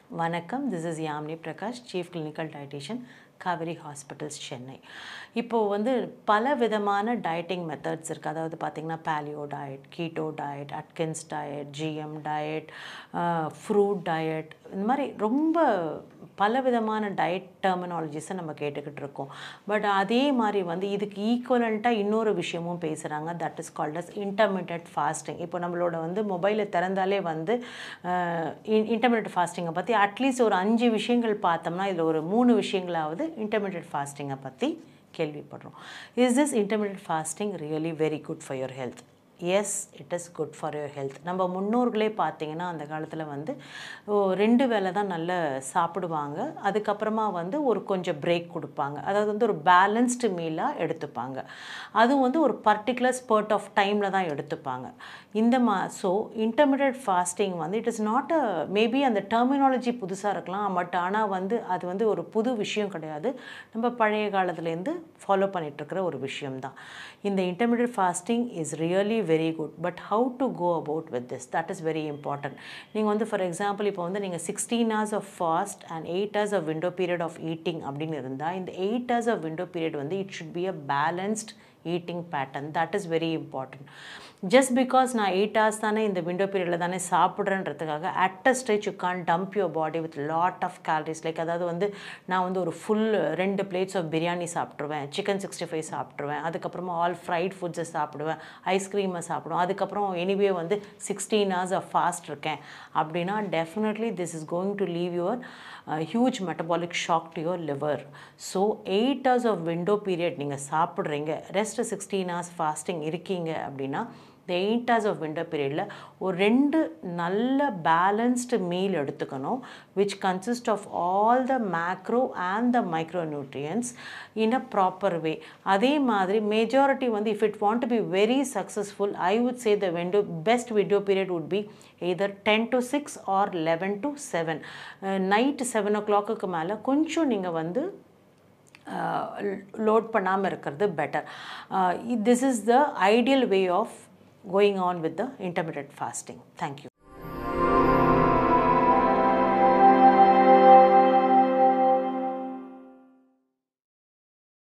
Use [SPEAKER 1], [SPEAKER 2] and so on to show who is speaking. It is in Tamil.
[SPEAKER 1] வணக்கம் this is Yamini Prakash chief clinical dietitian Kaveri hospitals Chennai இப்போது வந்து பல விதமான டயட்டிங் மெத்தட்ஸ் இருக்குது அதாவது பார்த்திங்கன்னா paleo diet keto diet Atkins diet GM diet fruit diet இந்த மாதிரி ரொம்ப பல விதமான டயட் டெர்மினாலஜிஸை நம்ம கேட்டுக்கிட்டு இருக்கோம் பட் அதே மாதிரி வந்து இதுக்கு ஈக்குவலண்ட்டாக இன்னொரு விஷயமும் பேசுகிறாங்க that is called as intermediate fasting இப்போ நம்மளோட வந்து மொபைலை திறந்தாலே வந்து இன்டர்மீடியட் ஃபாஸ்டிங்கை பற்றி அட்லீஸ்ட் ஒரு அஞ்சு விஷயங்கள் பார்த்தோம்னா இதில் ஒரு மூணு விஷயங்களாவது இன்டர்மீடியட் ஃபாஸ்டிங்கை பற்றி கேள்விப்படுறோம் is this intermediate fasting really very good for your health yes it is good for your health நம்ம முன்னோர்களே பார்த்தீங்கன்னா அந்த காலத்தில் வந்து ஓ, ரெண்டு வேளை தான் நல்ல சாப்பிடுவாங்க அதுக்கப்புறமா வந்து ஒரு கொஞ்சம் பிரேக் கொடுப்பாங்க அதாவது வந்து ஒரு பேலன்ஸ்டு மீலாக எடுத்துப்பாங்க அதுவும் வந்து ஒரு பர்டிகுலர் ஸ்பர்ட் ஆஃப் டைமில் தான் எடுத்துப்பாங்க இந்த மா ஸோ இன்டர்மீடியட் ஃபாஸ்டிங் வந்து it is not a maybe அந்த டெர்மினாலஜி புதுசாக இருக்கலாம் பட் ஆனால் வந்து அது வந்து ஒரு புது விஷயம் கிடையாது நம்ம பழைய காலத்துலேருந்து ஃபாலோ பண்ணிகிட்ருக்கிற ஒரு விஷயம்தான் இந்த intermediate fasting is really very good but how to go about with this that is very important நீங்கள் வந்து ஃபார் எக்ஸாம்பிள் இப்போ வந்து நீங்கள் sixteen hours of fast and eight hours of window period of eating அப்படின்னு இருந்தால் இந்த eight hours of window period வந்து it should be a balanced eating pattern that is very important just because நான் எயிட் ஹவர்ஸ் தானே இந்த விண்டோ பீரியடில் தானே சாப்பிட்றேன்றதுக்காக at a stage you can dump your body with lot of calories like அதாவது வந்து நான் வந்து ஒரு ஃபுல் ரெண்டு பிளேட்ஸ் ஆஃப் பிரியாணி சாப்பிட்ருவேன் சிக்கன் சிக்ஸ்டி ஃபைவ் சாப்பிட்ருவேன் அதுக்கப்புறமா ஆல் ஃப்ரைட் ஃபுட்ஸை சாப்பிடுவேன் ஐஸ்கிரீமை சாப்பிடுவேன் அதுக்கப்புறம் எனிவே வந்து சிக்ஸ்டீன் ஹவர்ஸ் ஆஃப் ஃபாஸ்ட் இருக்கேன் அப்படின்னா definitely this is going to leave your huge metabolic shock to your liver so eight hours of window period நீங்கள் சாப்பிட்றீங்க ரெஸ்ட் சிக்ஸ்டீன் ஹவர்ஸ் ஃபாஸ்டிங் இருக்கீங்க அப்படின்னா இந்த எயிட் ஹவர்ஸ் ஆஃப் விண்டர் பீரியடில் ஒரு ரெண்டு நல்ல பேலன்ஸ்டு மீல் எடுத்துக்கணும் which consist of all the macro and the micro nutrients in a proper way அதே மாதிரி மெஜாரிட்டி வந்து if it want to be very successful I would say the window best window period would be either ten to six or eleven to seven night seven o கிளாக்குக்கு மேலே கொஞ்சம் நீங்கள் வந்து லோட் பண்ணாமல் இருக்கிறது better this is the ideal way of going on with the intermediate fasting thank you